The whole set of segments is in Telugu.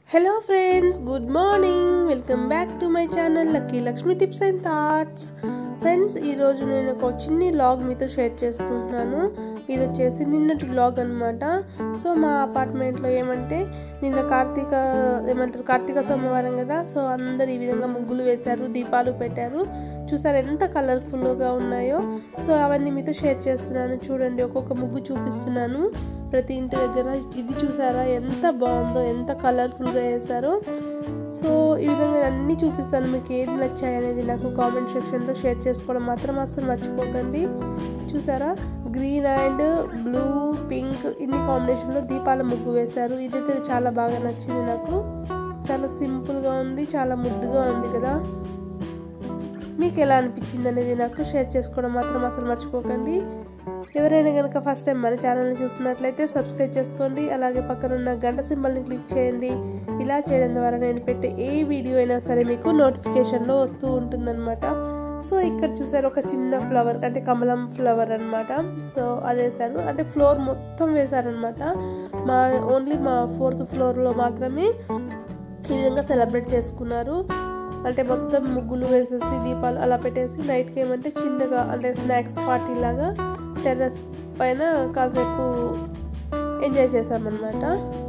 Hello friends good morning welcome back to my channel lucky Lakshmi tips and thoughts friends ఈరోజు నేను ఒక చిన్ని లాగ్ మీతో షేర్ చేసుకుంటున్నాను ఇది వచ్చేసి నిన్నటి లాగ్ అనమాట సో మా అపార్ట్మెంట్లో ఏమంటే నిన్న కార్తీక ఏమంటారు కార్తీక సోమవారం కదా సో అందరు ఈ విధంగా ముగ్గులు వేశారు దీపాలు పెట్టారు చూసారు ఎంత కలర్ఫుల్గా ఉన్నాయో సో అవన్నీ మీతో షేర్ చేస్తున్నాను చూడండి ఒక్కొక్క ముగ్గు చూపిస్తున్నాను ప్రతి ఇంటి దగ్గర ఇది చూసారా ఎంత బాగుందో ఎంత కలర్ఫుల్గా వేశారో సో ఈ విధంగా అన్నీ చూపిస్తాను మీకు ఏది నచ్చాయి అనేది నాకు కామెంట్ సెక్షన్లో షేర్ చేసుకోవడం మాత్రం అసలు మర్చిపోకండి చూసారా గ్రీన్ అండ్ బ్లూ పింక్ ఇన్ని కాంబినేషన్లో దీపాల ముగ్గు వేశారు ఇదైతే చాలా బాగా నచ్చింది నాకు చాలా సింపుల్గా ఉంది చాలా ముద్దుగా ఉంది కదా మీకు ఎలా అనిపించింది అనేది నాకు షేర్ చేసుకోవడం మాత్రం అసలు మర్చిపోకండి ఎవరైనా కనుక ఫస్ట్ టైం మన ఛానల్ని చూస్తున్నట్లయితే సబ్స్క్రైబ్ చేసుకోండి అలాగే పక్కన ఉన్న గంట సింబల్ని క్లిక్ చేయండి ఇలా చేయడం ద్వారా నేను పెట్టే ఏ వీడియో అయినా సరే మీకు నోటిఫికేషన్లో వస్తూ ఉంటుందన్నమాట సో ఇక్కడ చూసారు ఒక చిన్న ఫ్లవర్ అంటే కమలం ఫ్లవర్ అనమాట సో అది వేసారు అంటే ఫ్లోర్ మొత్తం వేశారనమాట మా ఓన్లీ మా ఫోర్త్ ఫ్లోర్లో మాత్రమే ఈ విధంగా సెలబ్రేట్ చేసుకున్నారు అంటే మొత్తం ముగ్గులు వేసేసి దీపాలు అలా పెట్టేసి నైట్కి ఏమంటే చిన్నగా అంటే స్నాక్స్ పార్టీ లాగా టెర్రస్ పైన కాసేపు ఎంజాయ్ చేసామన్నమాట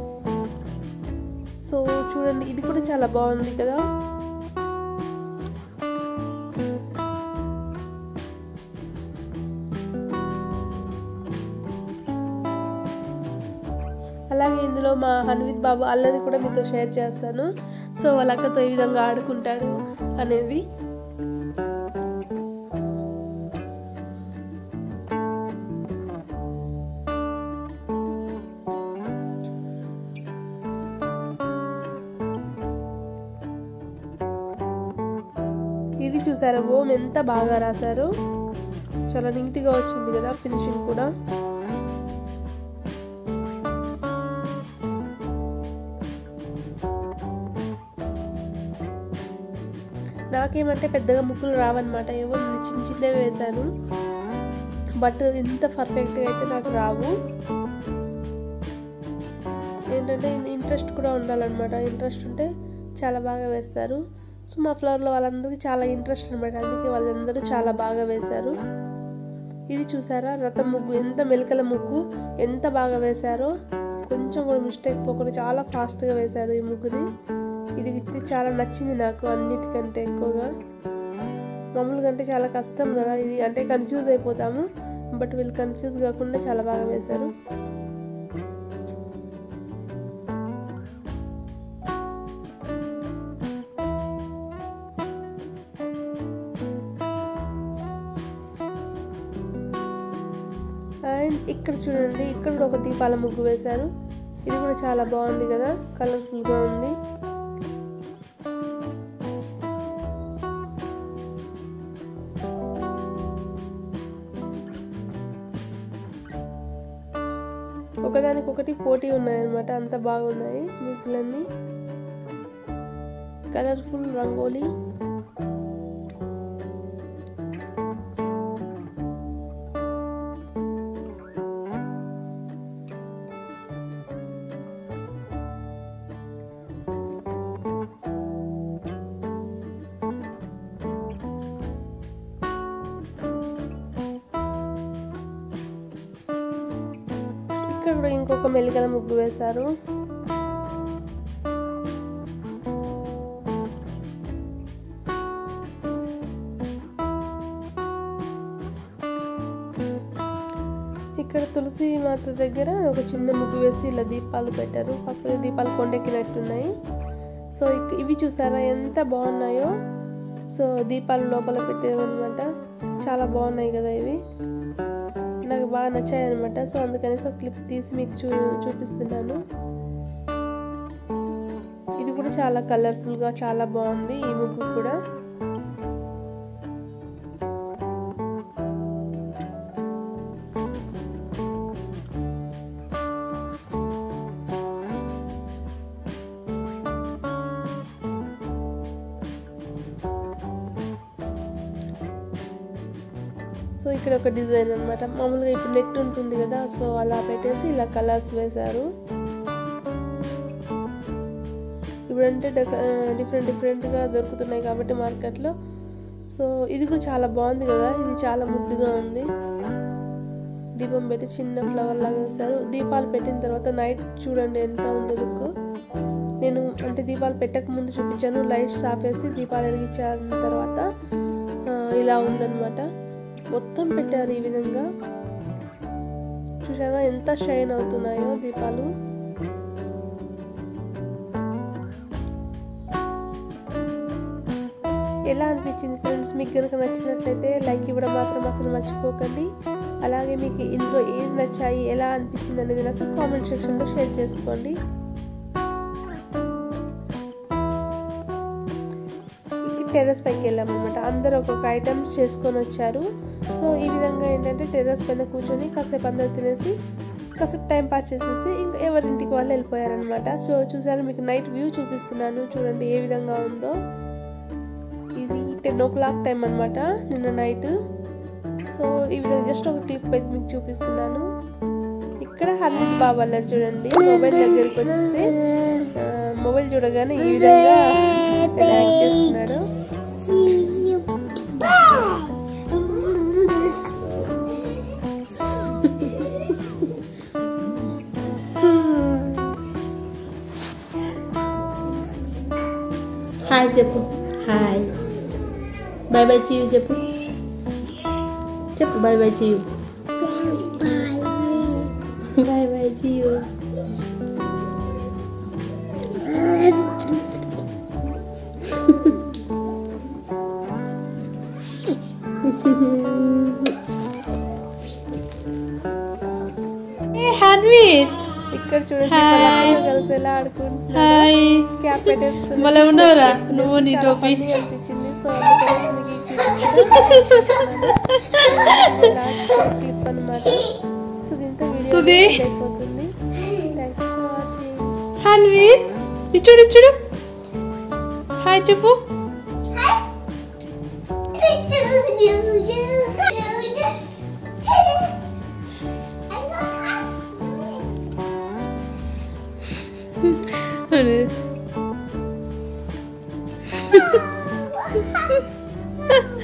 సో చూడండి ఇది కూడా చాలా బాగుంది కదా అలాగే ఇందులో మా హన్విత్ బాబు అల్లరి కూడా మీతో షేర్ చేస్తాను సో వాళ్ళ అక్కతో ఏ విధంగా ఆడుకుంటాడు అనేది ఇది చూసారా ఓం ఎంత బాగా రాశారు చాలా నీట్గా వచ్చింది కదా ఫినిషింగ్ కూడా నాకేమంటే పెద్దగా ముక్కులు రావన్నమాట ఏవో చిన్న చిన్నవి వేశాను బట్ ఇంత పర్ఫెక్ట్గా అయితే నాకు రావు ఏంటంటే ఇంట్రెస్ట్ కూడా ఉండాలన్నమాట ఇంట్రెస్ట్ ఉంటే చాలా బాగా వేస్తారు సో మా ఫ్లోర్లో వాళ్ళందరికీ చాలా ఇంట్రెస్ట్ అనమాట అందుకే వాళ్ళందరూ చాలా బాగా వేశారు ఇది చూసారా రథం ముగ్గు ఎంత మెలికల ముగ్గు ఎంత బాగా వేశారో కొంచెం కూడా మిస్టేక్ పోకుండా చాలా ఫాస్ట్గా వేశారు ఈ ముగ్గుని ఇది చాలా నచ్చింది నాకు అన్నిటికంటే ఎక్కువగా మామూలుగా అంటే చాలా కష్టం కదా ఇది అంటే కన్ఫ్యూజ్ అయిపోతాము బట్ వీళ్ళు కన్ఫ్యూజ్ కాకుండా చాలా బాగా వేశారు అండ్ ఇక్కడ చూడండి ఇక్కడ కూడా ఒక దీపాల ముగ్గు వేశారు ఇది కూడా చాలా బాగుంది కదా కలర్ఫుల్గా ఉంది ఒకదానికొకటి పోటీ ఉన్నాయన్నమాట అంత బాగున్నాయి ముగ్గులన్నీ కలర్ఫుల్ రంగోలీ ఇక్కడ కూడా ఇంకొక మెలికల ముగ్గు వేశారు ఇక్కడ తులసి మాత దగ్గర ఒక చిన్న ముగ్గు వేసి ఇలా దీపాలు పెట్టారు కాకపోతే దీపాలు కొండెక్కినట్టున్నాయి సో ఇవి చూసారా ఎంత బాగున్నాయో సో దీపాలు లోపల పెట్టారనమాట చాలా బాగున్నాయి కదా ఇవి నాకు బాగా నచ్చాయి అనమాట సో అందుకని సో క్లిప్ తీసి మీకు చూ చూపిస్తున్నాను ఇది కూడా చాలా కలర్ఫుల్గా చాలా బాగుంది ఈ ముగ్గు కూడా సో ఇక్కడ ఒక డిజైన్ అనమాట మామూలుగా ఇప్పుడు నెట్ ఉంటుంది కదా సో అలా పెట్టేసి ఇలా కలర్స్ వేశారు ఇప్పుడంటే డిఫరెంట్ డిఫరెంట్గా దొరుకుతున్నాయి కాబట్టి మార్కెట్లో సో ఇది కూడా చాలా బాగుంది కదా ఇది చాలా ముద్దుగా ఉంది దీపం పెట్టి చిన్న ఫ్లవర్ లాగా వేశారు దీపాలు పెట్టిన తర్వాత నైట్ చూడండి ఎంత ఉందో లుక్ నేను అంటే దీపాలు పెట్టక ముందు చూపించాను లైట్స్ ఆపేసి దీపాలు వెలిగించిన తర్వాత ఆ, ఇలా ఉందన్నమాట మొత్తం పెట్టారు ఈ విధంగా చూసారా ఎంత షైన్ అవుతున్నాయో దీపాలు ఎలా అనిపించింది ఫ్రెండ్స్ మీకు కనుక నచ్చినట్లయితే లైక్ ఇవ్వడం మాత్రం అసలు మర్చిపోకండి అలాగే మీకు ఇందులో ఏది నచ్చాయి ఎలా అనిపించింది అనేది నాకు కామెంట్ సెక్షన్లో షేర్ చేసుకోండి టెర్రస్ పైకి వెళ్ళామన్నమాట అందరూ ఒక్కొక్క ఐటమ్స్ చేసుకొని వచ్చారు సో ఈ విధంగా ఏంటంటే టెర్రస్ పైన కూర్చొని కాసేపు అందరూ తినేసి కాసేపు టైం పాస్ చేసేసి ఇంకా ఎవరింటికి వాళ్ళు వెళ్ళిపోయారనమాట సో చూసారు మీకు నైట్ వ్యూ చూపిస్తున్నాను చూడండి ఏ విధంగా ఉందో ఇది టెన్ ఓ క్లాక్ టైం అనమాట నిన్న నైట్ సో ఈ విధంగా జస్ట్ ఒక క్లిప్ అయితే మీకు చూపిస్తున్నాను ఇక్కడ హర్లిత్ బాబా అల్లరి చూడండి మొబైల్ దగ్గరికి వస్తే ఆ, మొబైల్ చూడగానే ఈ విధంగా యాక్ట్ చేస్తున్నాడు హాయ్ చెప్పు హాయ్ బై బై చీయు చెప్పు చెప్పు బై బై చీయు బై బై చీయు హన్వీర్ ఇక్కడ చూడండి Hi. వాళ్ళందరూ కలిసి ఎలా ఆడుకుంటున్నారు హాయ్ క్యాప్ పెట్టేసుకుని భలే ఉన్నావురా నువ్వు నీ చాలా టోపీ funny అనిపించింది సో అందుకని మీకు ఈ క్లిప్ అనమాట సో దీంతో వీడియో సుధీ. అయిపోతుంది థ్యాంక్స్ ఫర్ వాచింగ్ హన్వీర్ ఇచ్చుడు ఇచ్చుడు హాయ్ చెప్పు అరే